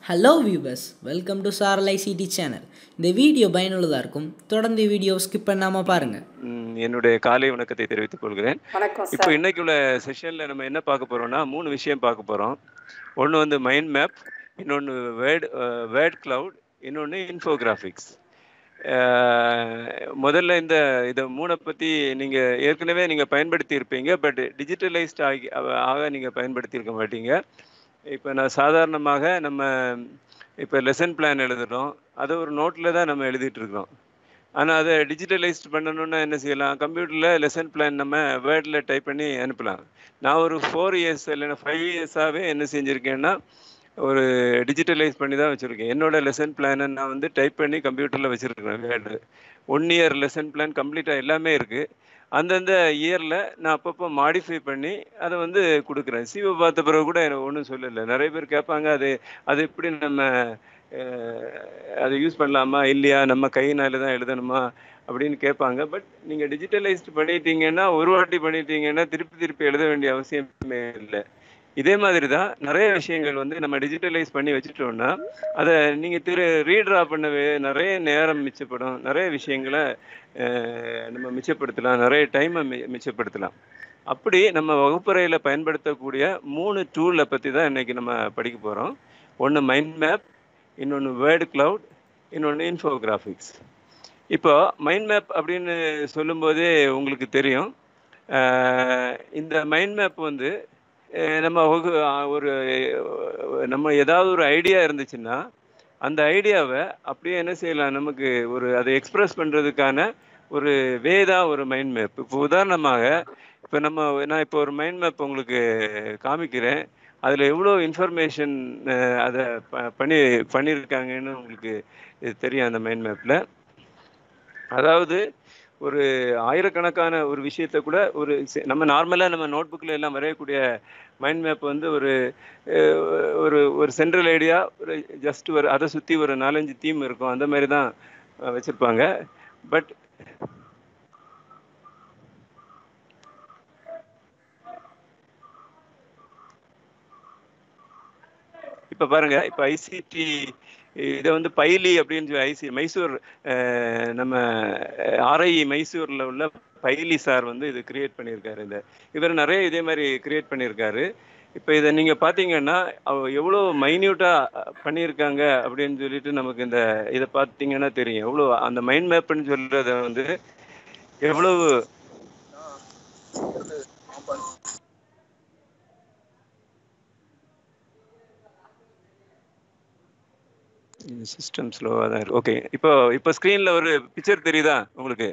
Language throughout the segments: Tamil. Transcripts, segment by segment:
hello viewers welcome to Saaral ICT channel இந்த வீடியோ பயனுள்ளதாக இருக்கும் தொடர்ந்து வீடியோவை ஸ்கிப் பண்ணாமல் பாருங்கள் ம், என்னுடைய காலை வணக்கத்தை தெரிவித்துக் கொள்கிறேன் வணக்கம் இப்போ சார் இன்னைக்கு உள்ள செஷன்ல நம்ம என்ன பார்க்க போறோம்னா மூணு விஷயம் பார்க்க போறோம் ஒன்று வந்து மைண்ட் மேப் இன்னொன்று வேர்ட் வேர்ட் கிளவுட் இன்னொன்று இன்ஃபோகிராஃபிக்ஸ் முதல்ல இந்த இதை மூணை பற்றி நீங்கள் ஏற்கனவே நீங்கள் பயன்படுத்தி இருப்பீங்க பட் டிஜிட்டலைஸ்ட் ஆகி அவ- ஆக நீங்கள் பயன்படுத்தி இருக்க மாட்டீங்க இப்போ நான் சாதாரணமாக நம்ம இப்போ லெசன் பிளான் எழுதுறோம் அதை ஒரு நோட்டில் தான் நம்ம எழுதிட்டு இருக்கிறோம் ஆனால் அதை டிஜிட்டலைஸ்ட் பண்ணணும்னா என்ன செய்யலாம் கம்ப்யூட்டரில் லெசன் பிளான் நம்ம வேர்டில் டைப் பண்ணி அனுப்பலாம் நான் ஒரு ஃபோர் இயர்ஸ் இல்லைன்னா ஃபைவ் இயர்ஸாகவே என்ன செஞ்சுருக்கேன்னா ஒரு டிஜிட்டலைஸ் பண்ணி தான் வச்சுருக்கேன் என்னோட லெசன் பிளானை நான் வந்து டைப் பண்ணி கம்ப்யூட்டரில் வச்சுருக்கிறேன் word one year lesson plan கம்ப்ளீட்டாக எல்லாமே இருக்குது அந்தந்த இயரில் நான் அப்பப்போ மாடிஃபை பண்ணி அதை வந்து கொடுக்குறேன் சிவ பார்த்த பிறகு கூட எனக்கு ஒன்றும் சொல்லலை நிறைய பேர் கேட்பாங்க அது அது எப்படி நம்ம அஹ், அதை யூஸ் பண்ணலாமா இல்லையா நம்ம கையினால தான் எழுதணுமா அப்படின்னு கேட்பாங்க பட் நீங்கள் டிஜிட்டலைஸ்ட் பண்ணிட்டீங்கன்னா ஒரு வாட்டி பண்ணிட்டீங்கன்னா திருப்பி திருப்பி எழுத வேண்டிய அவசியமே இல்லை இதே மாதிரி தான் நிறைய விஷயங்கள் வந்து நம்ம டிஜிட்டலைஸ் பண்ணி வச்சுட்டோம்னா அதை நீங்கள் திரு ரீட்ரா பண்ணவே நிறைய நேரம் மிச்சப்படும் நிறைய விஷயங்களை அஹ், நம்ம மிச்சப்படுத்தலாம் நிறைய டைமை மிச்சப்படுத்தலாம் அப்படி நம்ம வகுப்பறையில் பயன்படுத்தக்கூடிய மூணு டூலை பற்றி தான் இன்னைக்கு நம்ம படிக்க போகிறோம் ஒன்று மைண்ட் மேப் இன்னொன்று வேர்டு கிளவுட் இன்னொன்று இன்ஃபோகிராஃபிக்ஸ் இப்போ மைண்ட் மேப் அப்படின்னு சொல்லும்போதே உங்களுக்கு தெரியும் அஹ், இந்த மைண்ட் மேப் வந்து அஹ், நம்ம வகு ஒரு நம்ம ஏதாவது ஒரு ஐடியா இருந்துச்சுன்னா அந்த ஐடியாவை அப்படியே என்ன செய்யலாம் நமக்கு ஒரு அதை எக்ஸ்பிரஸ் பண்ணுறதுக்கான ஒரு வே தான் ஒரு மைண்ட் மேப் இப்போ உதாரணமாக இப்போ நம்ம நான் இப்போ ஒரு மைண்ட் மேப் உங்களுக்கு காமிக்கிறேன் அதில் எவ்வளோ இன்ஃபர்மேஷன் அதை ப- பண்ணி பண்ணியிருக்காங்கன்னு உங்களுக்கு இது தெரியும் அந்த மைண்ட் மேப்பில் அதாவது ஒரு ஆயிரக்கணக்கான ஒரு விஷயத்தை கூட ஒரு செ- நம்ம நார்மலாக நம்ம நோட்புக்கில் எல்லாம் வரையக்கூடிய மைண்ட் மேப் வந்து ஒரு அஹ், ஒரு ஒரு சென்ட்ரல் ஐடியா ஒரு ஜஸ்ட் ஒரு அதை சுற்றி ஒரு நாலஞ்சு தீம் இருக்கும் அந்த மாதிரி தான் அஹ், வச்சிருப்பாங்க பட் இப்போ பாருங்க இப்போ ஐசிடி இதை வந்து பைலி அப்படின்னு சொல்லி ஐசி மைசூர் அஹ், நம்ம ஆர்ஐ மைசூரில் உள்ள பைலி சார் வந்து இது கிரியேட் பண்ணியிருக்காரு இந்த இவர் நிறைய இதே மாதிரி கிரியேட் பண்ணியிருக்காரு இப்போ இதை நீங்கள் பார்த்தீங்கன்னா அவ எவ்வளோ மைன்யூட்டாக பண்ணியிருக்காங்க அப்படின்னு சொல்லிட்டு நமக்கு இந்த இதை பார்த்தீங்கன்னா தெரியும் எவ்வளோ அந்த மைண்ட் மேப்னு சொல்கிறத வந்து எவ்வளவு சிஸ்டம் ஸ்லோவாக தான் இருக்கு ஓகே இப்போ இப்போ ஸ்க்ரீனில் ஒரு பிக்சர் தெரியுதா உங்களுக்கு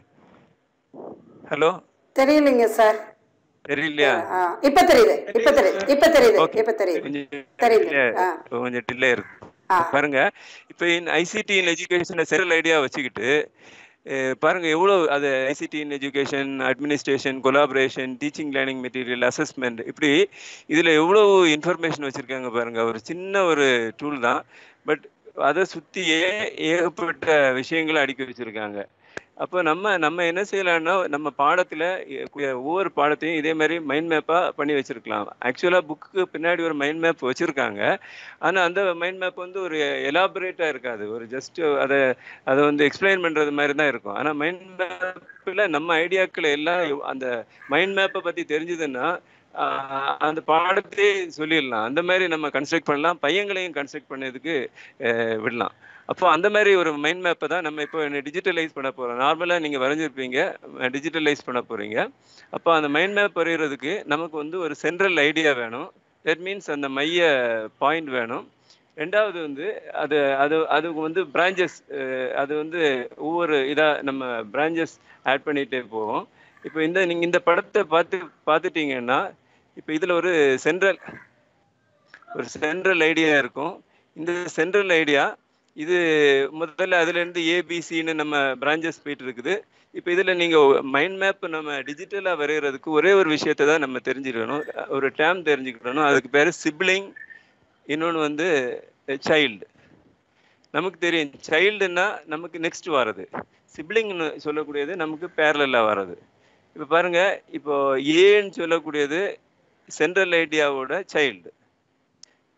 ஹலோ தெரியலைங்க சார் தெரியலையா ஆ, இப்ப தெரியுது இப்ப தெரியுது இப்ப தெரியுது ஓகே இப்ப தெரியுது கொஞ்சம் தெரியுது delay- ஆ இப்போ கொஞ்சம் டிலே இருக்கு ஆ பாருங்க இப்போ இன் ஐசிடி இன் எஜுகேஷனை செரல் ஐடியா வச்சுக்கிட்டு அஹ், பாருங்க எவ்வளோ அது ICT in education administration collaboration teaching learning material assessment இப்படி இதில் எவ்வளோ இன்ஃபர்மேஷன் வச்சுருக்காங்க பாருங்க ஒரு சின்ன ஒரு டூல் தான் பட் அதை சுற்றியே ஏகப்பட்ட விஷயங்களை அடுக்கி வச்சுருக்காங்க அப்போ நம்ம நம்ம என்ன செய்யலாம்னா நம்ம பாடத்தில் ஒவ்வொரு பாடத்தையும் இதே மாதிரி மைண்ட் மேப்பாக பண்ணி வச்சிருக்கலாம் ஆக்சுவலாக புக்கு பின்னாடி ஒரு மைண்ட் மேப் வச்சுருக்காங்க ஆனால் அந்த மைண்ட் மேப் வந்து ஒரு எலாபரேட்டாக இருக்காது ஒரு ஜஸ்ட் அதை அதை வந்து எக்ஸ்பிளைன் பண்ணுறது மாதிரி தான் இருக்கும் ஆனால் மைண்ட் மேப்பில் நம்ம ஐடியாக்கள் எல்லாம் எவ்- அந்த மைண்ட் மேப்பை பற்றி தெரிஞ்சதுன்னா ஆஹ், அந்த பாடத்தையே சொல்லிடலாம் அந்த மாதிரி நம்ம கன்ஸ்ட்ரக்ட் பண்ணலாம் பையங்களையும் கன்ஸ்ட்ரக்ட் பண்ணதுக்கு அஹ், விடலாம் அப்போ அந்த மாதிரி ஒரு மைண்ட் மேப்பை தான் நம்ம இப்போ டிஜிட்டலைஸ் பண்ண போகிறோம் நார்மலாக நீங்கள் வரைஞ்சிருப்பீங்க டிஜிட்டலைஸ் பண்ண போகிறீங்க அப்போ அந்த மைண்ட் மேப் வரைகிறதுக்கு நமக்கு வந்து ஒரு சென்ட்ரல் ஐடியா வேணும் தட் மீன்ஸ் அந்த மைய பாயிண்ட் வேணும் ரெண்டாவது வந்து அது அது அதுக்கு வந்து பிரான்ச்சஸ் அது வந்து ஒவ்வொரு இதாக நம்ம பிரான்ச்சஸ் ஆட் பண்ணிகிட்டே போவோம் இப்போ இந்த நீங்கள் இந்த படத்தை பார்த்து பார்த்துட்டீங்கன்னா இப்போ இதில் ஒரு சென்ட்ரல் ஒரு சென்ட்ரல் ஐடியா இருக்கும் இந்த சென்ட்ரல் ஐடியா இது முதல்ல அதுலேருந்து ஏபிசின்னு நம்ம பிரான்ச்சஸ் போயிட்டு இருக்குது இப்போ இதில் நீங்கள் மைண்ட் மேப் நம்ம டிஜிட்டலாக வரைகிறதுக்கு ஒரே ஒரு விஷயத்தை தான் நம்ம தெரிஞ்சுக்கணும் ஒரு டேம் தெரிஞ்சுக்கணும் அதுக்கு பேர் சிப்ளிங் இன்னொன்று வந்து சைல்டு நமக்கு தெரியும் சைல்டுன்னா நமக்கு நெக்ஸ்ட் வர்றது சிப்ளிங்னு சொல்லக்கூடியது நமக்கு பேரலாக வர்றது இப்போ பாருங்க இப்போ ஏன்னு சொல்லக்கூடியது சென்ட்ரல் ஐடியாவோட சைல்டு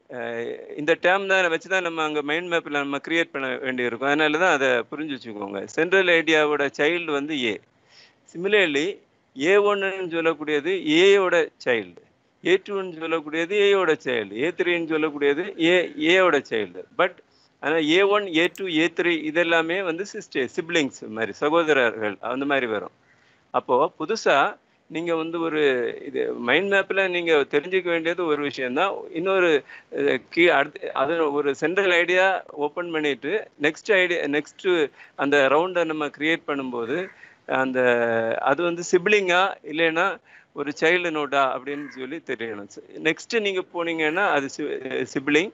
இந்த டேர்ம் தான் வச்சு தான் நம்ம அங்கே மைண்ட் மேப்பில் நம்ம கிரியேட் பண்ண வேண்டியிருக்கும் அதனால தான் அதை புரிஞ்சு வச்சுக்கோங்க சென்ட்ரல் ஐடியாவோட சைல்டு வந்து ஏ சிமிலர்லி ஏ ஒன்னுன்னு சொல்லக்கூடியது ஏயோட சைல்டு ஏ டூன்னு சொல்லக்கூடியது ஏயோட சைல்டு ஏ த்ரீன்னு சொல்லக்கூடியது ஏ ஏயோட சைல்டு பட் ஆனால் A one A two A three இதெல்லாமே வந்து சிஸ்டர் சிப்ளிங்ஸ் மாதிரி சகோதரர்கள் அந்த மாதிரி வரும் அப்போது புதுசாக நீங்கள் வந்து ஒரு இது மைண்ட் மேப்பில் நீங்கள் தெரிஞ்சுக்க வேண்டியது ஒரு விஷயந்தான் இன்னொரு கீ அடுத்து அது ஒரு சென்ட்ரல் ஐடியா ஓப்பன் பண்ணிட்டு நெக்ஸ்ட் ஐடியா நெக்ஸ்ட்டு அந்த ரவுண்டை நம்ம கிரியேட் பண்ணும்போது அந்த அது வந்து சிப்ளிங்கா இல்லைன்னா ஒரு சைல்டு நோட்டா அப்படின்னு சொல்லி தெரியணும் நெக்ஸ்ட்டு நீங்கள் போனீங்கன்னா அது சிப்ளிங்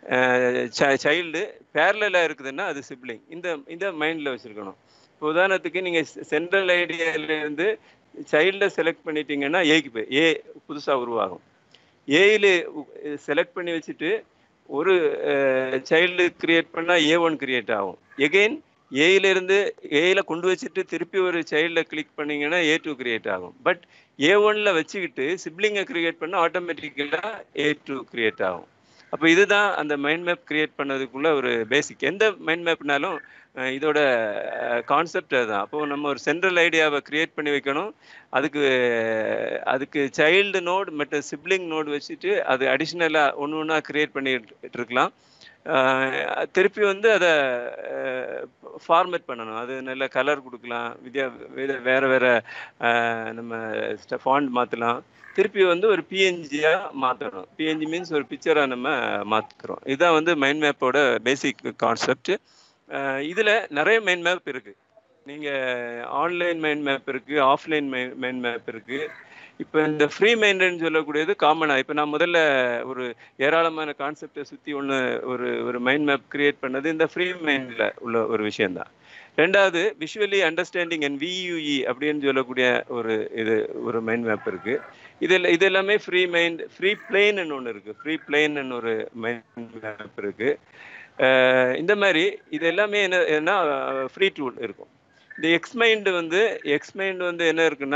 சைல்டு பேரலாக இருக்குதுன்னா அது சிப்ளிங் இந்த இந்த மைண்டில் வச்சுருக்கணும் இப்போ உதாரணத்துக்கு நீங்கள் சென்ட்ரல் ஐடியாவிலேருந்து சைல்டை செலக்ட் பண்ணிட்டீங்கன்னா ஏக்கு போய் ஏ புதுசாக உருவாகும் ஏயில் செலக்ட் பண்ணி வச்சுட்டு ஒரு சைல்டு கிரியேட் பண்ணால் ஏ ஒன் கிரியேட் ஆகும் எகெயின் ஏயிலிருந்து ஏயில கொண்டு வச்சுட்டு திருப்பி ஒரு சைல்டை கிளிக் பண்ணீங்கன்னா ஏ டூ கிரியேட் ஆகும் பட் ஏ ஒன்ல வச்சுக்கிட்டு சிப்ளிங்கை கிரியேட் பண்ணால் ஆட்டோமேட்டிக்கலாக ஏ டூ கிரியேட் ஆகும் அப்போ இதுதான் அந்த மைண்ட் மேப் கிரியேட் பண்ணதுக்குள்ள ஒரு பேசிக் எந்த மைண்ட் மேப்னாலும் இதோட கான்செப்ட் அதுதான் அப்போது நம்ம ஒரு சென்ட்ரல் ஐடியாவை கிரியேட் பண்ணி வைக்கணும் அதுக்கு அதுக்கு சைல்டு நோட் மற்றும் சிப்ளிங் நோட் வச்சுட்டு அது அடிஷ்னலாக ஒன்று ஒன்றா கிரியேட் பண்ணிட்டு இருக்கலாம் திருப்பி வந்து அதை ஃபார்மேட் பண்ணணும் அது நல்ல கலர் கொடுக்கலாம் வித்யா வேறு வேறு நம்ம ஃபாண்ட் மாற்றலாம் திருப்பி வந்து ஒரு பிஎன்ஜியாக மாற்றணும் பிஎன்ஜி மீன்ஸ் ஒரு பிக்சராக நம்ம மாற்றுக்கிறோம் இதுதான் வந்து மைண்ட் மேப்போட பேசிக் கான்செப்ட் இதில் நிறைய மைண்ட் மேப் இருக்குது நீங்கள் ஆன்லைன் மைண்ட் மேப் இருக்குது ஆஃப்லைன் மைண்ட் மேப் இருக்குது இப்போ இந்த ஃப்ரீ மைண்டுன்னு சொல்லக்கூடியது காமனாக இப்போ நான் முதல்ல ஒரு ஏராளமான கான்செப்டை சுற்றி ஒன்று ஒரு ஒரு மைண்ட் மேப் கிரியேட் பண்ணது இந்த ஃப்ரீ மைண்டில் உள்ள ஒரு விஷயந்தான் ரெண்டாவது விஷுவலி அண்டர்ஸ்டாண்டிங் அண்ட் வியூஇ அப்படின்னு சொல்லக்கூடிய ஒரு இது ஒரு மைண்ட் மேப் இருக்குது இதில் இது எல்லாமே ஃப்ரீ மைண்ட் ஃப்ரீ பிளெயின்னு ஒன்று இருக்குது ஃப்ரீ பிளெயின்னு ஒரு மைண்ட் மேப் இருக்குது இந்த மாதிரி இது எல்லாமே என்ன என்ன ஃப்ரீ டூல் இருக்கும் இந்த எக்ஸ் மைண்டு வந்து எக்ஸ் மைண்ட் வந்து என்ன இருக்குன்னா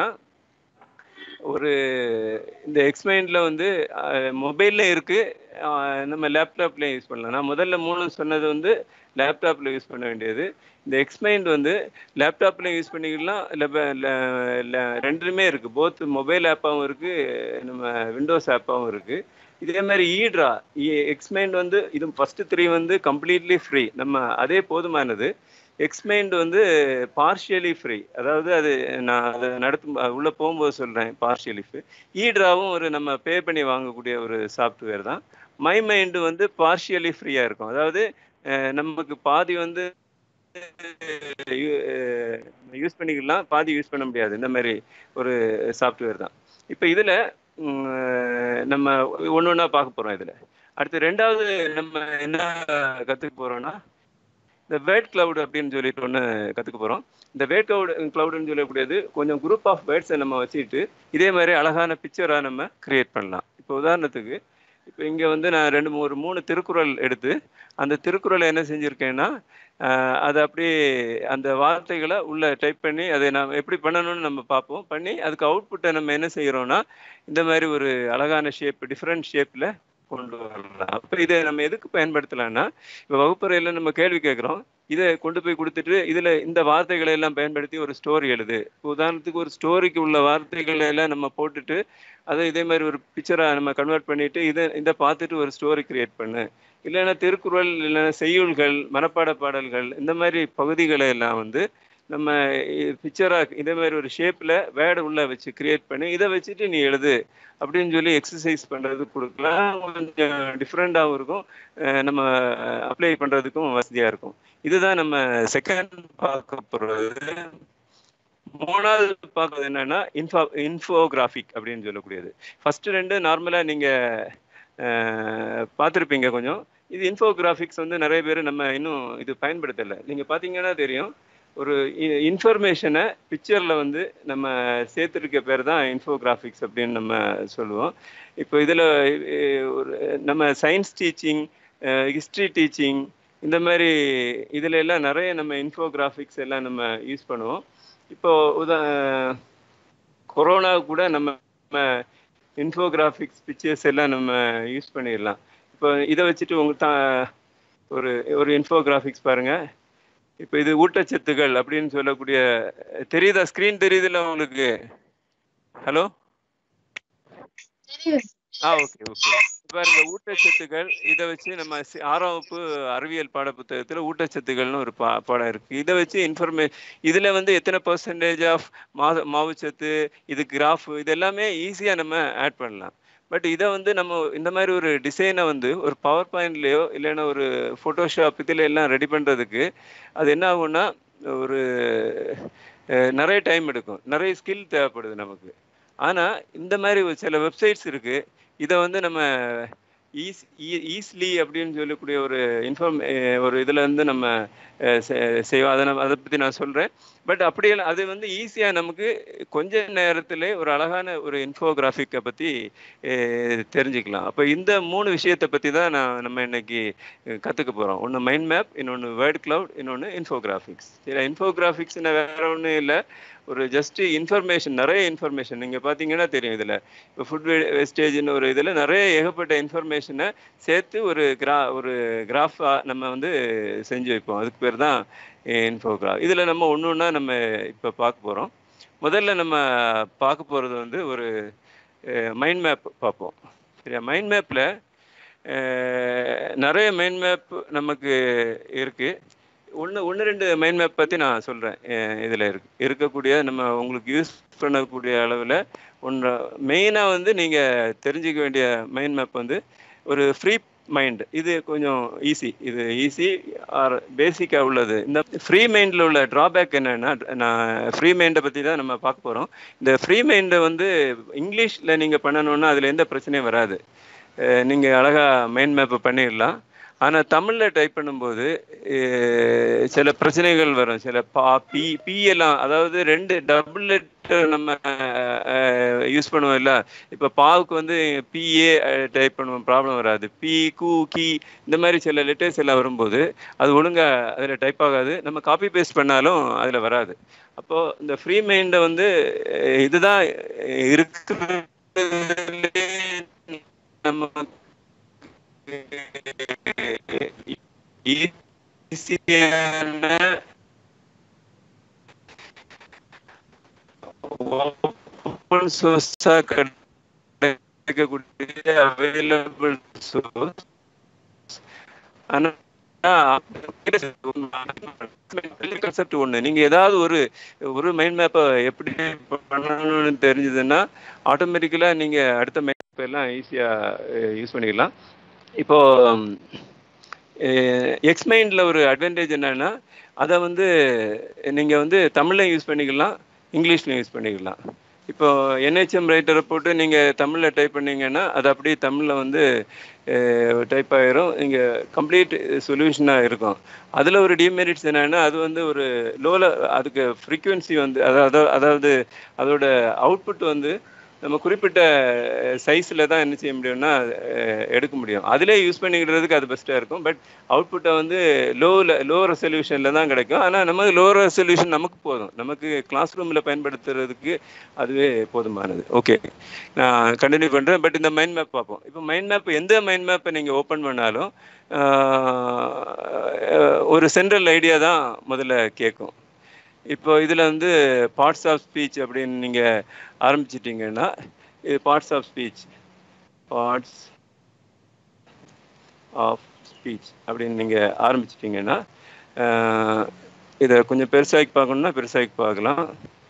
ஒரு இந்த எக்ஸ்மைண்டில் வந்து மொபைலில் இருக்குது நம்ம லேப்டாப்லேயும் யூஸ் பண்ணலாம் நான் முதல்ல மூணு சொன்னது வந்து லேப்டாப்பில் யூஸ் பண்ண வேண்டியது இந்த எக்ஸ்மைண்ட் வந்து லேப்டாப்லையும் யூஸ் பண்ணிக்கலாம் இல்லை ரெண்டுமே இருக்குது போத் மொபைல் ஆப்பாகவும் இருக்குது நம்ம விண்டோஸ் ஆப்பாகவும் இருக்குது இதே மாதிரி ஈட்ரா எக்ஸ்மைண்ட் வந்து இது ஃபஸ்ட்டு த்ரீ வந்து கம்ப்ளீட்லி ஃப்ரீ நம்ம அதே போதுமானது எக்ஸ்மைண்ட் வந்து பார்ஷியலி ஃப்ரீ அதாவது அது நான் அதை நடத்தும் உள்ளே போகும்போது சொல்கிறேன் பார்ஷியலி ஃப்ரீ ஈட்ராவும் ஒரு நம்ம பே பண்ணி வாங்கக்கூடிய ஒரு சாஃப்ட்வேர் தான் மை மைண்டு வந்து பார்ஷியலி ஃப்ரீயாக இருக்கும் அதாவது நமக்கு பாதி வந்து யூஸ் பண்ணிக்கலாம் பாதி யூஸ் பண்ண முடியாது இந்த மாதிரி ஒரு சாஃப்ட்வேர் தான் இப்போ இதில் நம்ம ஒன்று ஒன்றா பார்க்க போகிறோம் இதில் அடுத்து ரெண்டாவது நம்ம என்ன கற்றுக்க போகிறோம்னா இந்த வேர்ட் கிளவுட் அப்படின்னு சொல்லிட்டு ஒன்று கற்றுக்க போகிறோம் இந்த வேர்ட் கிளவுட் கிளவுடுன்னு சொல்லக்கூடியது கொஞ்சம் குரூப் ஆஃப் வேர்ட்ஸை நம்ம வச்சுட்டு இதே மாதிரி அழகான பிக்சராக நம்ம கிரியேட் பண்ணலாம் இப்போ உதாரணத்துக்கு இப்போ இங்கே வந்து நான் ரெண்டு ஒரு மூணு திருக்குறள் எடுத்து அந்த திருக்குறளை என்ன செஞ்சுருக்கேன்னா அதை அப்படியே அந்த வார்த்தைகளை உள்ளே டைப் பண்ணி அதை நாம் எப்படி பண்ணணும்னு நம்ம பார்ப்போம் பண்ணி அதுக்கு அவுட்புட்டை நம்ம என்ன செய்கிறோன்னா இந்த மாதிரி ஒரு அழகான ஷேப் டிஃப்ரெண்ட் ஷேப்பில் கொண்டு வரலாம் அப்போ இதை நம்ம எதுக்கு பயன்படுத்தலாம்னா இப்போ வகுப்பறையில் நம்ம கேள்வி கேட்குறோம் இதை கொண்டு போய் கொடுத்துட்டு இதில் இந்த வார்த்தைகளை எல்லாம் பயன்படுத்தி ஒரு ஸ்டோரி எழுது உதாரணத்துக்கு ஒரு ஸ்டோரிக்கு உள்ள வார்த்தைகளை எல்லாம் நம்ம போட்டுட்டு அதை இதே மாதிரி ஒரு பிக்சராக நம்ம கன்வெர்ட் பண்ணிட்டு இதை இதை பார்த்துட்டு ஒரு ஸ்டோரி கிரியேட் பண்ணு இல்லைன்னா திருக்குறள் இல்லைன்னா செய்யுள்கள் மனப்பாட பாடல்கள் இந்த மாதிரி பகுதிகளை எல்லாம் வந்து நம்ம பிக்சராக இதே மாதிரி ஒரு ஷேப்பில் வேர்டை உள்ள வச்சு கிரியேட் பண்ணி இதை வச்சுட்டு நீ எழுது அப்படின்னு சொல்லி எக்ஸசைஸ் பண்ணுறது கொடுக்கலாம் கொஞ்சம் டிஃப்ரெண்ட்டாகவும் இருக்கும் நம்ம அப்ளை பண்ணுறதுக்கும் வசதியாக இருக்கும் இதுதான் நம்ம செகண்ட் பார்க்க போகிறது மூணாவது பார்க்கறது என்னன்னா இன்ஃபோ இன்ஃபோகிராஃபிக் அப்படின்னு சொல்லக்கூடியது ஃபர்ஸ்ட் ரெண்டு நார்மலாக நீங்கள் பார்த்துருப்பீங்க கொஞ்சம் இது இன்ஃபோகிராஃபிக்ஸ் வந்து நிறைய பேர் நம்ம இன்னும் இது பயன்படுத்தலை நீங்கள் பார்த்தீங்கன்னா தெரியும் ஒரு இன்ஃபர்மேஷனை பிக்சரில் வந்து நம்ம சேர்த்துருக்க பேர் தான் இன்ஃபோகிராஃபிக்ஸ் அப்படின்னு நம்ம சொல்லுவோம் இப்போ இதில் ஒரு நம்ம சயின்ஸ் டீச்சிங் ஹிஸ்ட்ரி டீச்சிங் இந்த மாதிரி இதில் எல்லாம் நிறைய நம்ம இன்ஃபோகிராஃபிக்ஸ் எல்லாம் நம்ம யூஸ் பண்ணுவோம் இப்போ உதா கொரோனா கூட நம்ம இன்ஃபோகிராஃபிக்ஸ் பிக்சர்ஸ் எல்லாம் நம்ம யூஸ் பண்ணிடலாம் இப்போ இதை வச்சுட்டு உங்களுக்கு தான் ஒரு ஒரு இன்ஃபோகிராஃபிக்ஸ் பாருங்க இப்போ இது ஊட்டச்சத்துக்கள் அப்படின்னு சொல்லக்கூடிய தெரியுதா ஸ்க்ரீன் தெரியுதுல்ல உங்களுக்கு ஹலோ ஆ ஓகே ஓகே பாருங்க ஊட்டச்சத்துக்கள் இதை வச்சு நம்ம சி- ஆறாம் வகுப்பு அறிவியல் பாட புத்தகத்துல ஊட்டச்சத்துக்கள்னு ஒரு பா பாடம் இருக்கு இதை வச்சு இன்ஃபர்மே இதுல வந்து எத்தனை பர்சன்டேஜ் ஆஃப் மா மாவுச்சத்து இது கிராஃப் இது எல்லாமே ஈஸியா நம்ம ஆட் பண்ணலாம் பட் இதை வந்து நம்ம இந்த மாதிரி ஒரு டிசைனை வந்து ஒரு பவர் பாயிண்ட்லயோ இல்லைன்னா ஒரு ஃபோட்டோஷாப் இதில் எல்லாம் ரெடி பண்றதுக்கு அது என்ன ஆகும்னா ஒரு அஹ், நிறைய டைம் எடுக்கும் நிறைய ஸ்கில் தேவைப்படுது நமக்கு ஆனா இந்த மாதிரி ஒரு சில வெப்சைட்ஸ் இருக்கு இதை வந்து நம்ம ஈஸ் ஈஸ்லி அப்படின்னு சொல்லக்கூடிய ஒரு இன்ஃபார்ம் ஒரு இதுல இருந்து நம்ம அஹ், செ- செய்வோம் அதை நம்ம அதை பத்தி நான் சொல்றேன் பட் அப்படியெல்லாம் அது வந்து ஈஸியா நமக்கு கொஞ்ச நேரத்திலே ஒரு அழகான ஒரு இன்ஃபோகிராஃபிக்கை பத்தி அஹ், தெரிஞ்சுக்கலாம் அப்போ இந்த மூணு விஷயத்தை பத்தி தான் நான் நம்ம இன்னைக்கு அஹ், கத்துக்க போறோம் ஒன்று மைண்ட் மேப் இன்னொன்று வேர்ட் கிளவுட் இன்னொன்று இன்ஃபோகிராஃபிக்ஸ் சரி இன்ஃபோகிராஃபிக்ஸ்னா வேற ஒன்றும் இல்லை ஒரு ஜஸ்ட் இன்ஃபர்மேஷன் நிறைய இன்ஃபர்மேஷன் நீங்க பாத்தீங்கன்னா தெரியும் இதுல இப்போ ஃபுட் வேஸ்டேஜ்னு ஒரு இதுல நிறைய ஏகப்பட்ட இன்ஃபர்மேஷனை சேர்த்து ஒரு கிரா ஒரு கிராஃபா நம்ம வந்து செஞ்சு வைப்போம் அதுக்கு பேர் தான் இன்ஃபோகிராஃப் இதுல நம்ம ஒன்று ஒன்றா நம்ம இப்போ பார்க்க போறோம் முதல்ல நம்ம பார்க்க போறது வந்து ஒரு மைண்ட் மேப் பார்ப்போம் சரியா மைண்ட் மேப்ல நிறைய மைண்ட் மேப் நமக்கு இருக்கு ஒன்று ஒன்று ரெண்டு மைண்ட் மேப் பற்றி நான் சொல்கிறேன் இதில் இருக்கு இருக்கக்கூடிய நம்ம உங்களுக்கு யூஸ் பண்ணக்கூடிய அளவில் ஒன்று மெயினாக வந்து நீங்கள் தெரிஞ்சுக்க வேண்டிய மைண்ட் மேப் வந்து ஒரு ஃப்ரீ மைண்ட் இது கொஞ்சம் ஈஸி இது ஈஸி ஆர் பேசிக்காக உள்ளது இந்த ஃப்ரீ மைண்டில் உள்ள ட்ராபேக் என்னன்னா நான் ஃப்ரீ மைண்டை பற்றி தான் நம்ம பார்க்க போகிறோம் இந்த ஃப்ரீ மைண்டை வந்து இங்கிலீஷில் நீங்கள் பண்ணணுன்னா அதில் எந்த பிரச்சனையும் வராது நீங்கள் அழகாக மைண்ட் மேப்பை பண்ணிடலாம் ஆனால் தமிழில் டைப் பண்ணும்போது அஹ், சில பிரச்சனைகள் வரும் சில பா பி பி எல்லாம் அதாவது ரெண்டு டபுள் லெட்டர் நம்ம யூஸ் பண்ணுவோம் இல்ல இப்போ பாவுக்கு வந்து பிஏ டைப் பண்ணுவோம் ப்ராப்ளம் வராது பி கு கி இந்த மாதிரி சில லெட்டர்ஸ் எல்லாம் வரும்போது அது ஒழுங்கா அதில் டைப் ஆகாது நம்ம காப்பி பேஸ்ட் பண்ணாலும் அதில் வராது அப்போ இந்த ஃப்ரீ மைண்டை வந்து அஹ், இதுதான் இருக்கிறதுலே நம்ம ஈஸியான ஓப்பன் சோர்ஸா கிடைக்கக்கூடிய அவைலபிள் சோர்ஸ் ஆனா கான்செப்ட் ஒண்ணு நீங்க ஏதாவது ஒரு ஒரு மைண்ட் மேப்பை எப்படி பண்ணணும்னு தெரிஞ்சதுன்னா ஆட்டோமேட்டிக்கலா நீங்க அடுத்த மைண்ட் மேப் எல்லாம் ஈஸியா யூஸ் பண்ணிக்கலாம் இப்போ எக்ஸ் மைண்ட்ல ஒரு அட்வான்டேஜ் என்னன்னா அதை வந்து நீங்க வந்து தமிழ்லையும் யூஸ் பண்ணிக்கலாம் இங்கிலீஷ்லையும் யூஸ் பண்ணிக்கலாம் இப்போ என்ஹெச்எம் ரைட்டரை போட்டு நீங்க தமிழ்ல டைப் பண்ணீங்கன்னா அது அப்படியே தமிழ்ல வந்து டைப் ஆயிரும் இங்க கம்ப்ளீட் சொல்யூஷனா இருக்கும் அதுல ஒரு டிமெரிட்ஸ் என்னன்னா அது வந்து ஒரு லோல அதுக்கு ஃப்ரீக்குவென்சி வந்து அதாவது அதாவது அதோட அவுட்புட் வந்து நம்ம குறிப்பிட்ட சைஸில் தான் என்ன செய்ய முடியும்னா அஹ், எடுக்க முடியும் அதிலே யூஸ் பண்ணிக்கிறதுக்கு அது பெஸ்ட்டாக இருக்கும் பட் அவுட்புட்டை வந்து லோவில் லோ ரெசல்யூஷனில் தான் கிடைக்கும் ஆனால் நமக்கு லோ ரெசல்யூஷன் நமக்கு போதும் நமக்கு கிளாஸ் ரூமில் பயன்படுத்துறதுக்கு அதுவே போதுமானது ஓகே நான் கண்டினியூ பண்ணுறேன் பட் இந்த மைண்ட் மேப் பார்ப்போம் இப்போ மைண்ட் மேப் எந்த மைண்ட் மேப்பை நீங்கள் ஓப்பன் பண்ணாலும் ஆஹ், ஒரு சென்ட்ரல் ஐடியா தான் முதல்ல கேட்கும் இப்போ இதில் வந்து பார்ட்ஸ் ஆஃப் ஸ்பீச் அப்படின்னு நீங்கள் ஆரம்பிச்சிட்டிங்கன்னா இது parts of speech parts of speech அப்படின்னு நீங்கள் ஆரம்பிச்சிட்டிங்கன்னா இதை கொஞ்சம் பெருசாக்கி பார்க்கணுன்னா பெருசாக்கி பார்க்கலாம்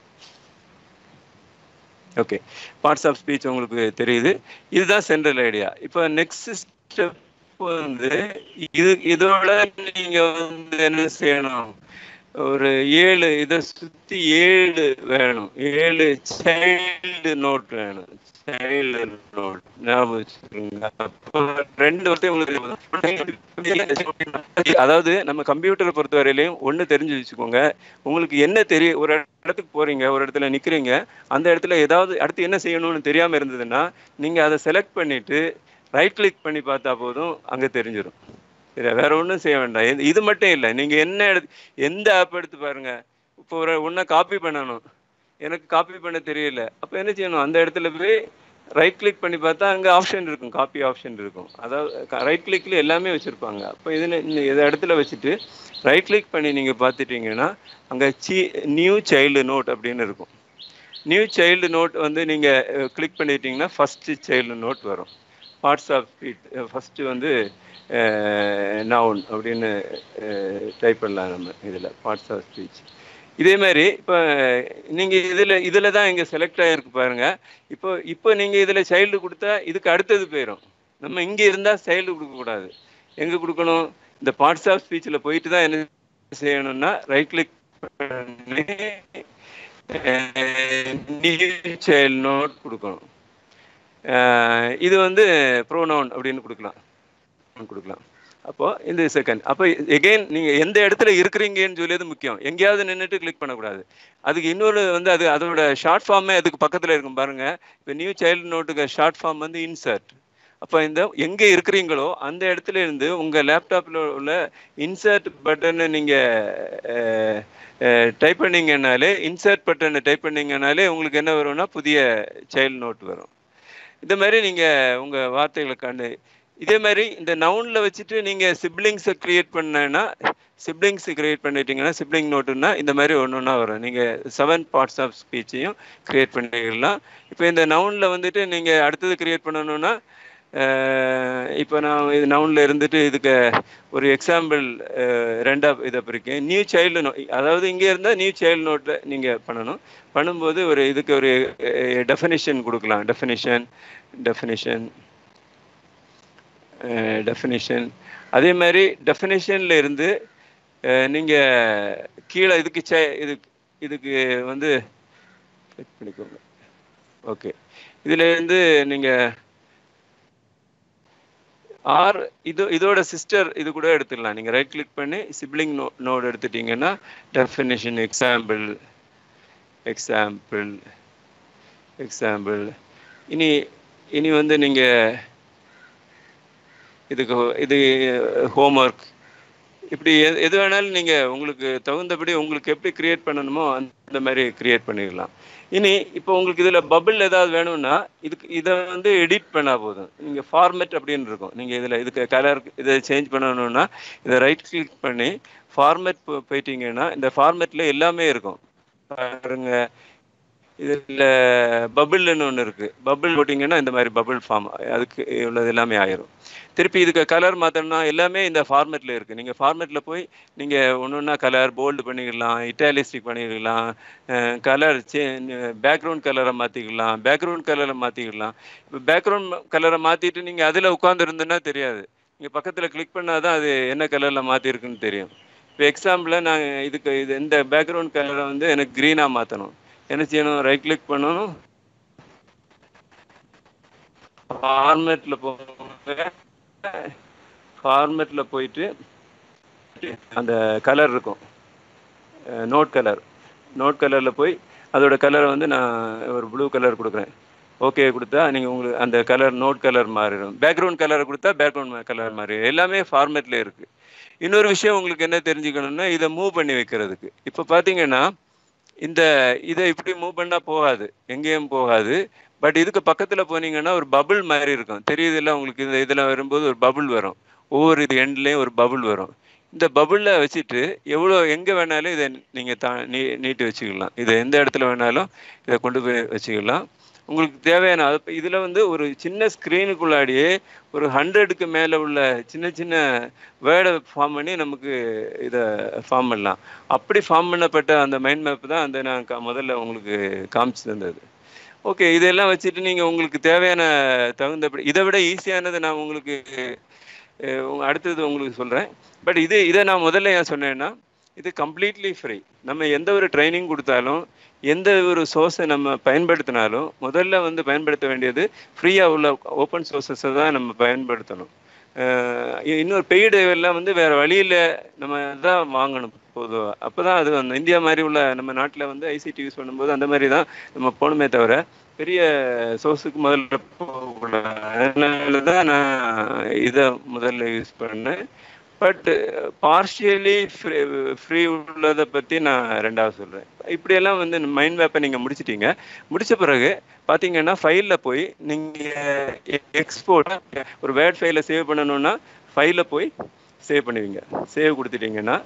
ஓகே பார்ட்ஸ் ஆஃப் ஸ்பீச் உங்களுக்கு தெரியுது இதுதான் சென்ட்ரல் ஐடியா இப்போ நெக்ஸ்ட் ஸ்டெப் வந்து இது இதோட நீங்க வந்து என்ன செய்யணும் ஒரு ஏழு இதை சுத்தி ஏழு வேணும் ஏழு சைல்டு நோட் வேணும் சைல்டு நோட் ஞாபகம் வச்சுக்கோங்க அப்போ ரெண்டு வருஷம் உங்களுக்கு அதாவது நம்ம கம்ப்யூட்டரை பொறுத்த வரையிலையும் ஒண்ணு தெரிஞ்சு வச்சுக்கோங்க உங்களுக்கு என்ன தெரியும் ஒரு இடத்துக்கு போறீங்க ஒரு இடத்துல நிக்கிறீங்க அந்த இடத்துல ஏதாவது அடுத்து என்ன செய்யணும்னு தெரியாம இருந்ததுன்னா நீங்க அதை செலக்ட் பண்ணிட்டு ரைட் கிளிக் பண்ணி பார்த்தா போதும் அங்க தெரிஞ்சிடும் சரியா வேற ஒன்றும் செய்ய வேண்டாம் இது- இது மட்டும் இல்லை நீங்க என்ன எடுத்து எந்த ஆப் எடுத்து பாருங்க இப்போ ஒரு ஒன்றை காப்பி பண்ணணும் எனக்கு காப்பி பண்ண தெரியல அப்போ என்ன செய்யணும் அந்த இடத்துல போய் ரைட் கிளிக் பண்ணி பார்த்தா அங்கே ஆப்ஷன் இருக்கும் காப்பி ஆப்ஷன் இருக்கும் அதாவது ரைட் கிளிக்கில் எல்லாமே வச்சுருப்பாங்க அப்போ இதில் இந்த இதை இடத்துல வச்சுட்டு ரைட் கிளிக் பண்ணி நீங்கள் பார்த்துட்டீங்கன்னா அங்கே சி நியூ சைல்டு நோட் அப்படின்னு இருக்கும் நியூ சைல்டு நோட் வந்து நீங்கள் கிளிக் பண்ணிட்டீங்கன்னா ஃபஸ்ட்டு சைல்டு நோட் வரும் பார்ட்ஸ் ஆஃப் ஸ்பீட் ஃபஸ்ட்டு வந்து நவுன் அப்படின்னு டைப் பண்ணலாம் நம்ம இதில் பார்ட்ஸ் ஆஃப் ஸ்பீச் இதே மாதிரி இப்போ நீங்கள் இதில் இதில் தான் இங்கே செலக்ட் ஆகிருக்கு பாருங்கள் இப்போ இப்போ நீங்கள் இதில் சைல்டு கொடுத்தா இதுக்கு அடுத்தது போயிடும் நம்ம இங்கே இருந்தால் சைல்டு கொடுக்கக்கூடாது எங்கே கொடுக்கணும் இந்த பார்ட்ஸ் ஆஃப் ஸ்பீச்சில் போயிட்டு தான் என்ன செய்யணும்னா ரைட் கிளிக் பண்ணி நியூ சைல்டு நோட் கொடுக்கணும் இது வந்து ப்ரோனவுன் அப்படின்னு கொடுக்கலாம் கொடுக்கலாம் அப்போ இந்த செகண்ட் அப்போ எகெயின் நீங்கள் எந்த இடத்துல இருக்கிறீங்கன்னு சொல்லியது முக்கியம் எங்கேயாவது நின்றுட்டு கிளிக் பண்ணக்கூடாது அதுக்கு இன்னொரு வந்து அது அதோட ஷார்ட் ஃபார்மே அதுக்கு பக்கத்தில் இருக்கும் பாருங்க இப்போ நியூ சைல்டு நோட்டுக்கு ஷார்ட் ஃபார்ம் வந்து இன்சர்ட் அப்போ இந்த எங்கே இருக்கிறீங்களோ அந்த இடத்துல இருந்து உங்கள் லேப்டாப்பில் உள்ள இன்சர்ட் பட்டனை நீங்கள் டைப் பண்ணீங்கன்னாலே இன்சர்ட் பட்டனை டைப் பண்ணீங்கனாலே உங்களுக்கு என்ன வரும்னா புதிய சைல்டு நோட் வரும் இந்த மாதிரி நீங்கள் உங்கள் வார்த்தைகளை கண்டு இதே மாதிரி இந்த நவுனில் வச்சுட்டு நீங்கள் சிப்ளிங்ஸை க்ரியேட் பண்ணேன்னா சிப்ளிங்ஸ் கிரியேட் பண்ணிட்டீங்கன்னா சிப்ளிங் நோட்டுன்னா இந்த மாதிரி ஒன்று ஒன்றா வரும் நீங்கள் செவன் பார்ட்ஸ் ஆஃப் ஸ்பீச்சையும் க்ரியேட் பண்ணிக்கலாம் இப்போ இந்த நவுனில் வந்துட்டு நீங்கள் அடுத்தது க்ரியேட் பண்ணணுன்னா இப்போ நான் இது நவுனில் இருந்துட்டு இதுக்கு ஒரு எக்ஸாம்பிள் ரெண்டாக இதை பிரிக்கேன் நியூ சைல்டு நோ அதாவது இங்கே இருந்தால் நியூ சைல்டு நோட்டில் நீங்கள் பண்ணணும் பண்ணும்போது ஒரு இதுக்கு ஒரு டெஃபினிஷன் கொடுக்கலாம் டெஃபினிஷன் டெஃபினிஷன் டெஃபினிஷன் அதே மாதிரி டெஃபினிஷனில் இருந்து நீங்கள் கீழே இதுக்கு சே இது இதுக்கு வந்து கிளிக் பண்ணிக்கோங்க ஓகே இதுலேருந்து நீங்கள் ஆர் இது இதோட சிஸ்டர் இது கூட எடுத்துக்கலாம் நீங்கள் ரைட் கிளிக் பண்ணி சிப்ளிங் நோ நோட் எடுத்துட்டீங்கன்னா டெஃபினிஷன் எக்ஸாம்பிள் எக்ஸாம்பிள் எக்ஸாம்பிள் இனி இனி வந்து நீங்கள் இதுக்கு இது ஹோம்ஒர்க் இப்படி எது எது வேணாலும் நீங்கள் உங்களுக்கு தகுந்தபடி உங்களுக்கு எப்படி க்ரியேட் பண்ணணுமோ அந்த மாதிரி க்ரியேட் பண்ணிடலாம் இனி இப்போ உங்களுக்கு இதில் பபிள் ஏதாவது வேணும்னா இதுக்கு இதை வந்து எடிட் பண்ணால் போதும் நீங்கள் ஃபார்மேட் அப்படின்னு இருக்கும் நீங்கள் இதில் இதுக்கு கலர் இதை சேஞ்ச் பண்ணணும்னா இதை ரைட் கிளிக் பண்ணி ஃபார்மேட் போயிட்டீங்கன்னா இந்த ஃபார்மேட்டில் எல்லாமே இருக்கும் பாருங்க இதில் பபிள்னு ஒன்று இருக்குது பபிள் போட்டிங்கன்னா இந்த மாதிரி பபிள் ஃபார்ம் அதுக்கு உள்ளது எல்லாமே ஆயிரும் திருப்பி இதுக்கு கலர் மாற்றணும்னா எல்லாமே இந்த ஃபார்மேட்டில் இருக்குது நீங்கள் ஃபார்மேட்டில் போய் நீங்கள் ஒன்று ஒன்றா கலர் போல்டு பண்ணிக்கலாம் இட்டாலிஸ்டிக் பண்ணிக்கலாம் கலர் சே பேக்ரவுண்ட் கலரை மாற்றிக்கலாம் பேக்ரவுண்ட் கலரை மாற்றிக்கலாம் இப்போ பேக்ரவுண்ட் கலரை மாற்றிட்டு நீங்கள் அதில் உட்காந்துருந்துன்னா தெரியாது நீங்கள் பக்கத்தில் கிளிக் பண்ணால் தான் அது என்ன கலரில் மாற்றிருக்குன்னு தெரியும் இப்போ எக்ஸாம்பிளில் நான் இதுக்கு இது இந்த பேக்ரவுண்ட் கலரை வந்து எனக்கு க்ரீனாக மாற்றணும் என்ன செய்யணும் ரைட் கிளிக் பண்ணணும் ஃபார்மேட்டில் போங்க ஃபார்மேட்டில் போயிட்டு அந்த கலர் இருக்கும் நோட் கலர் நோட் கலரில் போய் அதோட கலரை வந்து நான் ஒரு ப்ளூ கலர் கொடுக்குறேன் ஓகே கொடுத்தா நீங்கள் உங்களுக்கு அந்த கலர் நோட் கலர் மாறிடும் பேக்ரவுண்ட் கலர் கொடுத்தா பேக்ரவுண்ட் கலர் மாறி எல்லாமே ஃபார்மேட்டில் இருக்குது இன்னொரு விஷயம் உங்களுக்கு என்ன தெரிஞ்சுக்கணும்னா இதை மூவ் பண்ணி வைக்கிறதுக்கு இப்போ பார்த்தீங்கன்னா இந்த இதை இப்படி மூவ் பண்ணால் போகாது எங்கேயும் போகாது பட் இதுக்கு பக்கத்தில் போனீங்கன்னா ஒரு பபுள் மாதிரி இருக்கும் தெரியுதுல்ல உங்களுக்கு இந்த இதில் வரும்போது ஒரு பபுள் வரும் ஒவ்வொரு இது எண்ட்லேயும் ஒரு பபுள் வரும் இந்த பபுளில் வச்சுட்டு எவ்வளோ எங்கே வேணாலும் இதை நீங்கள் தா நீ நீட்டி வச்சுக்கலாம் இதை எந்த இடத்துல வேணாலும் இதை கொண்டு போய் வச்சுக்கலாம் உங்களுக்கு தேவையான அது இதில் வந்து ஒரு சின்ன ஸ்க்ரீனுக்குள்ளாடியே ஒரு ஹண்ட்ரடுக்கு மேலே உள்ள சின்ன சின்ன வேர்டை ஃபார்ம் பண்ணி நமக்கு இதை ஃபார்ம் பண்ணலாம் அப்படி ஃபார்ம் பண்ணப்பட்ட அந்த மைண்ட் மேப் தான் அந்த நான் முதல்ல உங்களுக்கு காமிச்சு தந்தது ஓகே இதெல்லாம் வச்சுட்டு நீங்கள் உங்களுக்கு தேவையான தகுந்தபடி இதை விட ஈஸியானது நான் உங்களுக்கு அடுத்தது உங்களுக்கு சொல்கிறேன் பட் இது இதை நான் முதல்ல ஏன் சொன்னேன்னா இது கம்ப்ளீட்லி ஃப்ரீ நம்ம எந்த ஒரு ட்ரைனிங் கொடுத்தாலும் எந்த ஒரு சோர்ஸை நம்ம பயன்படுத்தினாலும் முதல்ல வந்து பயன்படுத்த வேண்டியது ஃப்ரீயாக உள்ள ஓப்பன் சோர்ஸஸை தான் நம்ம பயன்படுத்தணும் இன்னொரு பெய்டு எல்லாம் வந்து வேறு வழியில் நம்ம தான் வாங்கணும் பொதுவாக அப்போ தான் அது அந்த இந்தியா மாதிரி உள்ள நம்ம நாட்டில் வந்து ஐசிடி யூஸ் பண்ணும்போது அந்த மாதிரி தான் நம்ம போகணுமே தவிர பெரிய சோர்ஸுக்கு முதல்ல போகக்கூடாது அதனால தான் நான் இதை முதல்ல யூஸ் பண்ணேன் பட் பார்ஷியலி ஃப்ரீ உள்ளதை பற்றி நான் ரெண்டாவது சொல்கிறேன் இப்படியெல்லாம் வந்து மைண்ட் மேப்பை நீங்கள் முடிச்சிட்டீங்க முடிச்ச பிறகு பார்த்தீங்கன்னா ஃபைலில் போய் நீங்கள் எக்ஸ்போர்ட் ஒரு வேர்ட் ஃபைலை சேவ் பண்ணணும்னா ஃபைலில் போய் சேவ் பண்ணுவீங்க சேவ் கொடுத்துட்டீங்கன்னா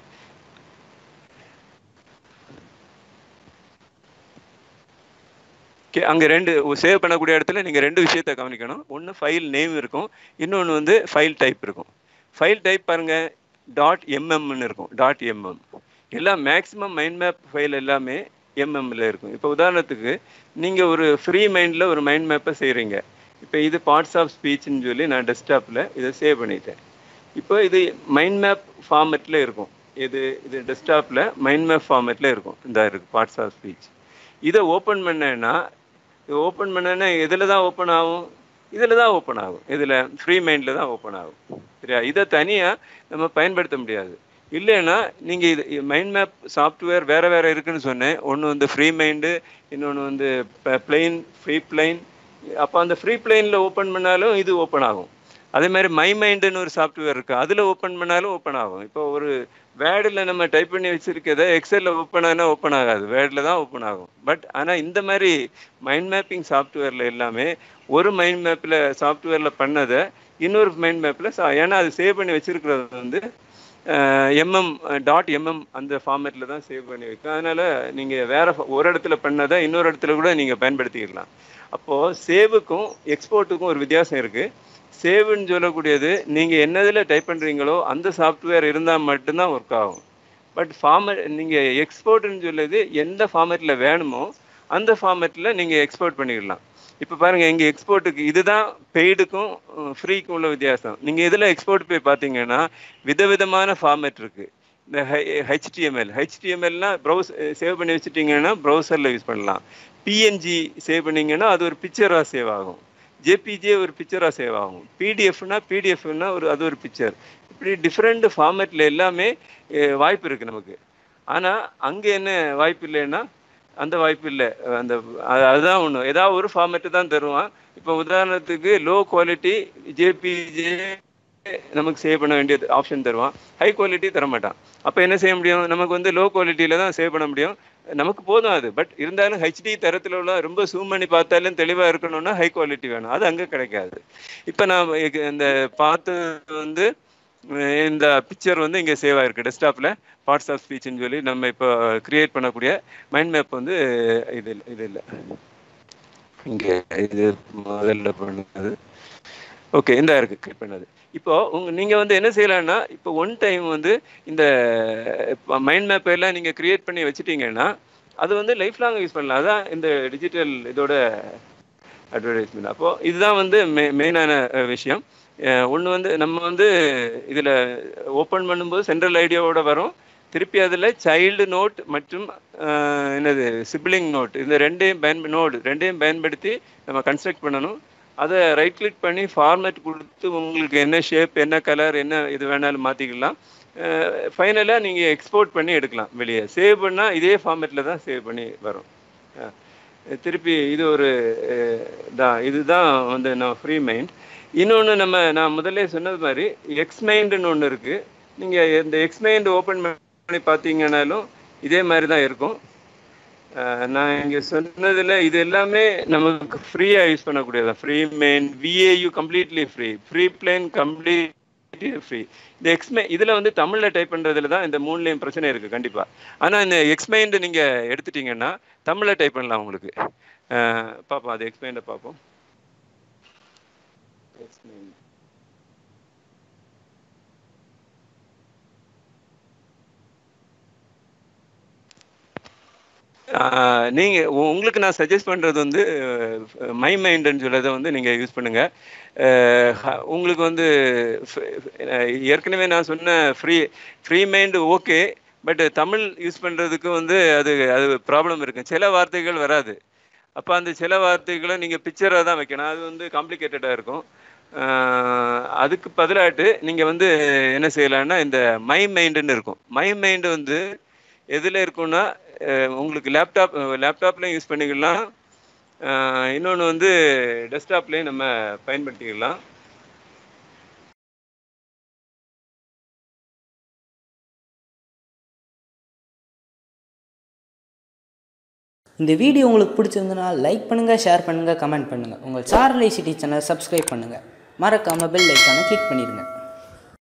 ஓகே அங்கே ரெண்டு சேவ் பண்ணக்கூடிய இடத்துல நீங்கள் ரெண்டு விஷயத்த கவனிக்கணும் ஒன்று ஃபைல் நேம் இருக்கும் இன்னொன்று வந்து ஃபைல் டைப் இருக்கும் ஃபைல் டைப் பாருங்க டாட் எம்எம்னு இருக்கும் டாட் எம்எம் எல்லாம் மேக்ஸிமம் மைண்ட் மேப் ஃபைல் எல்லாமே எம்எம்ல இருக்கும் இப்போ உதாரணத்துக்கு நீங்கள் ஒரு ஃப்ரீ மைண்டில் ஒரு மைண்ட் மேப்பை செய்கிறீங்க இப்போ இது பார்ட்ஸ் ஆஃப் ஸ்பீச்னு சொல்லி நான் டெஸ்க்டாப்பில் இதை சேவ் பண்ணிட்டேன் இப்போ இது மைண்ட் மேப் ஃபார்மேட்டில் இருக்கும் இது இது டெஸ்க்டாப்பில் மைண்ட் மேப் ஃபார்மேட்டில் இருக்கும் இந்த இருக்கு பார்ட்ஸ் ஆஃப் ஸ்பீச் இதை ஓப்பன் பண்ணேன்னா ஓப்பன் பண்ணேன்னா எதில் தான் ஓப்பன் ஆகும் இதில் தான் ஓப்பன் ஆகும் இதில் ஃப்ரீ மைண்டில் தான் ஓப்பன் ஆகும் சரியா இதை தனியாக நம்ம பயன்படுத்த முடியாது இல்லைன்னா நீங்கள் இது மைண்ட் மேப் சாஃப்ட்வேர் வேறு வேறு இருக்குன்னு சொன்னேன் ஒன்று வந்து ஃப்ரீ மைண்டு இன்னொன்று வந்து பிளெயின் ஃப்ரீ பிளைன் அப்போ அந்த ஃப்ரீ பிளைனில் ஓப்பன் பண்ணாலும் இது ஓப்பன் ஆகும் அதே மாதிரி மை மைண்டுன்னு ஒரு சாஃப்ட்வேர் இருக்குது அதில் ஓப்பன் பண்ணாலும் ஓப்பன் ஆகும் இப்போ ஒரு வேர்டில் நம்ம டைப் பண்ணி வச்சுருக்கதை எக்ஸலில் ஓப்பன் ஆனால் ஓப்பன் ஆகாது வேர்டில் தான் ஓப்பன் ஆகும் பட் ஆனால் இந்த மாதிரி மைண்ட் மேப்பிங் சாஃப்ட்வேரில் எல்லாமே ஒரு மைண்ட் மேப்பில் சாஃப்ட்வேரில் பண்ணதை இன்னொரு மைண்ட் மேப்பில் ஏன்னா அது சேவ் பண்ணி வச்சுருக்கிறது வந்து எம்எம் டாட் எம்எம் அந்த ஃபார்மேட்டில் தான் சேவ் பண்ணி வைக்கும் அதனால் நீங்கள் வேறு ஒரு இடத்துல பண்ணதை இன்னொரு இடத்துல கூட நீங்கள் பயன்படுத்திக்கலாம் அப்போது சேவுக்கும் எக்ஸ்போர்ட்டுக்கும் ஒரு வித்தியாசம் இருக்குது சேவ்னு சொல்லக்கூடியது நீங்கள் என்னதில் டைப் பண்ணுறீங்களோ அந்த சாஃப்ட்வேர் இருந்தால் மட்டும்தான் ஒர்க் ஆகும் பட் ஃபார்மேட் நீங்கள் எக்ஸ்போர்ட்னு சொல்லுது எந்த ஃபார்மேட்டில் வேணுமோ அந்த ஃபார்மேட்டில் நீங்கள் எக்ஸ்போர்ட் பண்ணிக்கலாம் இப்போ பாருங்கள் எங்கள் எக்ஸ்போர்ட்டுக்கு இதுதான் பெய்டுக்கும் ஃப்ரீக்கும் உள்ள வித்தியாசம் நீங்கள் இதில் எக்ஸ்போர்ட் போய் பார்த்தீங்கன்னா விதவிதமான ஃபார்மேட் இருக்குது இந்த ஹெச்டிஎம்எல் ஹெச்டிஎம்எல்னால் ப்ரௌஸ் சேவ் பண்ணி வச்சுட்டிங்கன்னா ப்ரௌசரில் யூஸ் பண்ணலாம் பிஎன்ஜி சேவ் பண்ணிங்கன்னா அது ஒரு பிக்சராக சேவ் ஆகும் ஜேபிஜே ஒரு பிக்சராக சேவ் ஆகும் பிடிஎஃப்னா பிடிஎஃப்னா ஒரு அது ஒரு பிக்சர் இப்படி டிஃப்ரெண்ட் ஃபார்மேட்டில் எல்லாமே வாய்ப்பு இருக்குது நமக்கு ஆனால் அங்கே என்ன வாய்ப்பு இல்லைன்னா அந்த வாய்ப்பு இல்லை அந்த அதுதான் ஒன்று ஏதாவது ஒரு ஃபார்மேட்டு தான் தருவான் இப்போ உதாரணத்துக்கு லோ குவாலிட்டி ஜேபிஜே நமக்கு சேவ் பண்ண வேண்டியது ஆப்ஷன் தருவான் ஹை குவாலிட்டி தர மாட்டான் அப்போ என்ன செய்ய முடியும் நமக்கு வந்து லோ குவாலிட்டியில் தான் சேவ் பண்ண முடியும் நமக்கு போதும் அது பட் இருந்தாலும் ஹெச்டி தரத்தில் உள்ள ரொம்ப ஜூம் பண்ணி பார்த்தாலும் தெளிவாக இருக்கணும்னா ஹை குவாலிட்டி வேணும் அது அங்கே கிடைக்காது இப்போ நான் இந்த பார்த்து வந்து இந்த பிக்சர் வந்து இங்கே சேவ் ஆயிருக்கு டெஸ்க்டாப்பில் பார்ட்ஸ் ஆஃப் ஸ்பீச்னு சொல்லி நம்ம இப்போ கிரியேட் பண்ணக்கூடிய மைண்ட் மேப் வந்து இது இல்லை இது இல்லை இங்கே இது முதல்ல பண்ணது ஓகே இந்த இருக்கு கிளிக் பண்ணது இப்போ உங்க நீங்க வந்து என்ன செய்யலாம்னா இப்போ ஒன் டைம் வந்து இந்த மைண்ட் மேப் எல்லாம் நீங்க கிரியேட் பண்ணி வச்சுட்டீங்கன்னா அது வந்து லைஃப் லாங் யூஸ் பண்ணலாம் அதான் இந்த டிஜிட்டல் இதோட அட்வர்டைஸ்மெண்ட் அப்போ இதுதான் வந்து மெ மெயினான விஷயம் ஒன்று வந்து நம்ம வந்து இதில் ஓப்பன் பண்ணும்போது சென்ட்ரல் ஐடியாவோட வரும் திருப்பி அதில் சைல்டு நோட் மற்றும் என்னது சிப்ளிங் நோட் இந்த ரெண்டையும் பயன் நோடு ரெண்டையும் பயன்படுத்தி நம்ம கன்ஸ்ட்ரக்ட் பண்ணணும் அதை ரைட் கிளிக் பண்ணி ஃபார்மேட் கொடுத்து உங்களுக்கு என்ன ஷேப் என்ன கலர் என்ன இது வேணாலும் மாற்றிக்கலாம் ஃபைனலாக நீங்கள் எக்ஸ்போர்ட் பண்ணி எடுக்கலாம் வெளியே சேவ் பண்ணால் இதே ஃபார்மேட்டில் தான் சேவ் பண்ணி வரும் திருப்பி இது ஒரு தான் இதுதான் வந்து நான் ஃப்ரீ மைண்ட் இன்னொன்று நம்ம நான் முதல்ல சொன்னது மாதிரி எக்ஸ் மைண்டுன்னு ஒன்று இருக்குது நீங்கள் இந்த எக்ஸ் மைண்ட் ஓப்பன் பண்ணி பார்த்தீங்கன்னாலும் இதே மாதிரி தான் இருக்கும் நான் இங்கே சொன்னதில் இது எல்லாமே நமக்கு ஃப்ரீயாக யூஸ் பண்ணக்கூடியதான் ஃப்ரீ மெயின் விஏயு completely free free plain completely free இந்த எக்ஸ்மே இதில் வந்து தமிழில் டைப் பண்ணுறதுல தான் இந்த மூணுலேயும் பிரச்சனை இருக்குது கண்டிப்பாக ஆனால் இந்த எக்ஸ்மைண்டு நீங்கள் எடுத்துட்டிங்கன்னா தமிழில் டைப் பண்ணலாம் உங்களுக்கு பார்ப்போம் அது எக்ஸ்மைண்டை பார்ப்போம் எக்ஸ்மைண்ட் நீங்கள் உங்களுக்கு நான் சஜஸ்ட் பண்ணுறது வந்து மை மைண்டுன்னு சொல்லதை வந்து நீங்கள் யூஸ் பண்ணுங்கள் உங்களுக்கு வந்து ஏற்கனவே நான் சொன்ன free free mind okay but Tamil use பண்ணுறதுக்கு வந்து அது அது ப்ராப்ளம் இருக்கும் சில வார்த்தைகள் வராது அப்போ அந்த சில வார்த்தைகளை நீங்கள் பிக்சராக தான் வைக்கணும் அது வந்து காம்ப்ளிகேட்டடாக இருக்கும் அதுக்கு பதிலாட்டு நீங்கள் வந்து என்ன செய்யலாம்னா இந்த மை மைண்டுன்னு இருக்கும் மை மைண்டு வந்து எதில் இருக்கும்னா உங்களுக்கு லேப்டாப் லேப்டாப்லேயும் யூஸ் பண்ணிக்கலாம் இன்னொன்று வந்து டெஸ்க்டாப்லேயும் நம்ம பயன்படுத்திக்கலாம் இந்த வீடியோ உங்களுக்கு பிடிச்சிருந்தனா லைக் பண்ணுங்கள் ஷேர் பண்ணுங்கள் கமெண்ட் பண்ணுங்கள் உங்கள் சாரல் ஐசிடி சேனலை சப்ஸ்கிரைப் பண்ணுங்கள் மறக்காமல் பெல் ஐக்கானை கிளிக் பண்ணிடுங்க